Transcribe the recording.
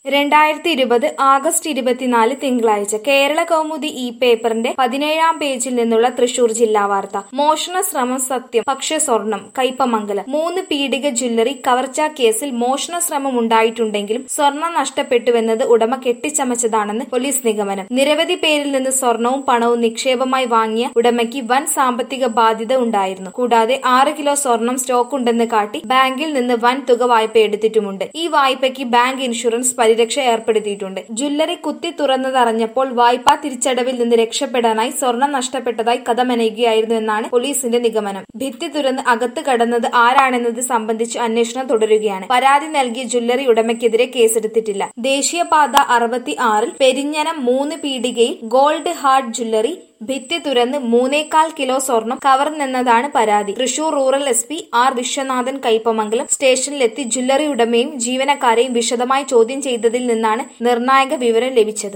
രണ്ടായിരത്തി ഇരുപത് ആഗസ്റ്റ് ഇരുപത്തിനാല് തിങ്കളാഴ്ച കേരള കൗമുദി ഈ പേപ്പറിന്റെ പതിനേഴാം പേജിൽ നിന്നുള്ള തൃശൂർ ജില്ലാ വാർത്ത മോഷണ ശ്രമം സത്യം പക്ഷെ സ്വർണം കയ്പമംഗലം മൂന്ന് പീഡിക ജ്വല്ലറി കവർച്ചാ കേസിൽ മോഷണ ശ്രമം ഉണ്ടായിട്ടുണ്ടെങ്കിലും സ്വർണം നഷ്ടപ്പെട്ടുവെന്നത് ഉടമ കെട്ടിച്ചമച്ചതാണെന്ന് പോലീസ് നിഗമനം നിരവധി പേരിൽ നിന്ന് സ്വർണവും പണവും നിക്ഷേപമായി വാങ്ങിയ ഉടമയ്ക്ക് വൻ സാമ്പത്തിക ബാധ്യത ഉണ്ടായിരുന്നു കൂടാതെ ആറ് കിലോ സ്വർണം സ്റ്റോക്ക് ഉണ്ടെന്ന് കാട്ടി ബാങ്കിൽ നിന്ന് വൻ തുക വായ്പ എടുത്തിട്ടുമുണ്ട് ഈ വായ്പയ്ക്ക് ബാങ്ക് ഇൻഷുറൻസ് പരിരക്ഷ ഏർപ്പെടുത്തിയിട്ടുണ്ട് ജ്വല്ലറി കുത്തി തുറന്നതറിഞ്ഞപ്പോൾ വായ്പാ തിരിച്ചടവിൽ നിന്ന് രക്ഷപ്പെടാനായി സ്വർണം നഷ്ടപ്പെട്ടതായി കഥ മെനയുകയായിരുന്നു എന്നാണ് പോലീസിന്റെ നിഗമനം ഭിത്തി തുറന്ന് അകത്ത് കടന്നത് ആരാണെന്നത് സംബന്ധിച്ച് അന്വേഷണം തുടരുകയാണ് പരാതി നൽകിയ ജ്വല്ലറി ഉടമയ്ക്കെതിരെ കേസെടുത്തിട്ടില്ല ദേശീയപാത അറുപത്തി ആറിൽ പെരിഞ്ഞനം മൂന്ന് പീടികയിൽ ഗോൾഡ് ഹാർട്ട് ജ്വല്ലറി ഭിത്തി തുറന്ന് മൂന്നേകാൽ കിലോ സ്വർണം കവർന്നെന്നതാണ് പരാതി Thrissur rural S P R Viswanathan Kaipamangalam സ്റ്റേഷനിലെത്തി ജ്വല്ലറി ഉടമയും ജീവനക്കാരെയും വിശദമായി ചോദ്യം ചെയ്തതിൽ നിന്നാണ് നിർണായക വിവരം ലഭിച്ചത്